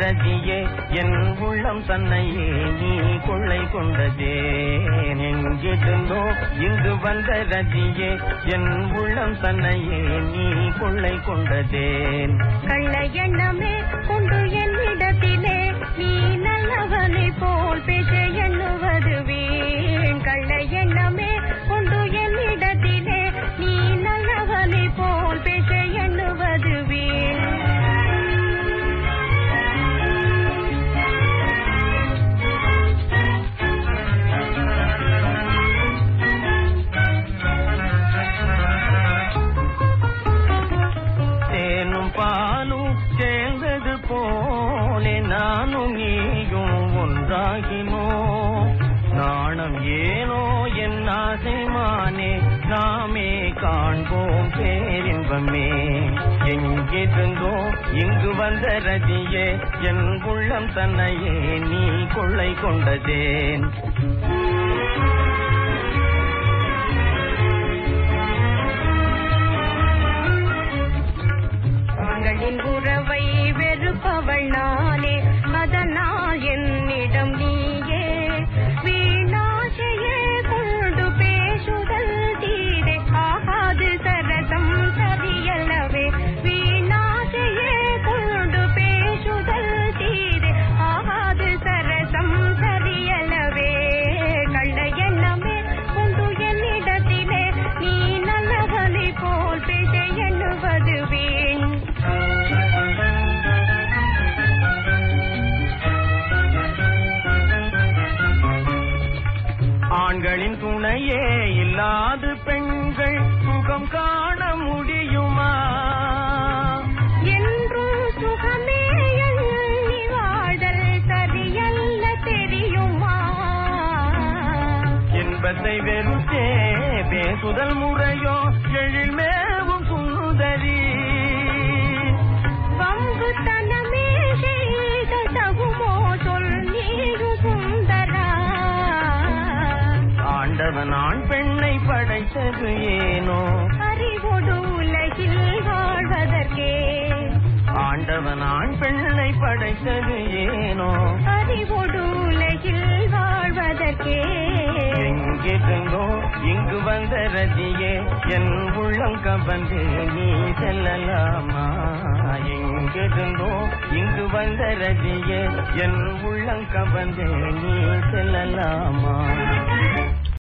ரதியே என் உள்ளம் தன்னையே நீ கொள்ளை கொண்டதே எங்கிருந்தோ இங்கு வந்த ரதியே என் உள்ளம் தன்னையே நீ கொள்ளை கொண்டதேன் கள்ள எண்ணமே கொண்டு என்னிடத்திலே நீ நல்லவனை போல் பேச எண்ணுவது வீண் கள்ள எண்ணமே கொண்டு என்னிடத்திலே நீ நல்லவனை போல் பேச எண்ணுவது வீண் தேனும் பாலும் சேர்ந்தது போலே நானும் நீயும் ஒன்றாகினோ நாணம் ஏனோ என் ஆசைமானே நாமே காண்போம் பேரின்பமே எங்கிருந்தோ இங்கு வந்த ரதியே என் உள்ளம் தன்னையே நீ கொள்ளை கொண்டதேன் ஆண்களின் உறவை வெறுப்பவள் நானே அதனால் என்னிடம் நீயே வீணாசையே கொண்டு பேசுதல் தீரே ஆகாது சரசம் சரியல்லவே வீணாசையே கொண்டு பேசுதல் தீரே ஆகாது சரசம் சரியல்லவே கள்ள எண்ணமே கொண்டு என்னிடத்திலே நீ நல்லவனை போல் பேச எண்ணுவது வீண் ஆண்களின் துணையே இல்லாது பெண்கள் சுகம் காண முடியுமா என்றும் சுகமே எண்ணி வாழல் சரியல்ல தெரியுமா என்பதை வெறுத்தே பேசுதல் முறையோ எழில் மேவும் சுந்தரி வம்புத்தனமே செய்த தகுமோ சொல் நீரும் சுந்தரா ஆண்டவன் ஆண் பெண்ணை படைத்தது ஏனோ அறிவொடு உலகில் வாழ்வதற்கே ஆண்டவன் ஆண் பெண்ணை படைத்தது ஏனோ அறிவொடு உலகில் வாழ்வதற்கே எங்கிருந்தோ இங்கு வந்த ரதியே என் உள்ளம் கவர்ந்து நீ செல்லலாமா எங்கிருந்தோ இங்கு வந்த ரதியே என் உள்ளம் கவர்ந்து நீ செல்லலாமா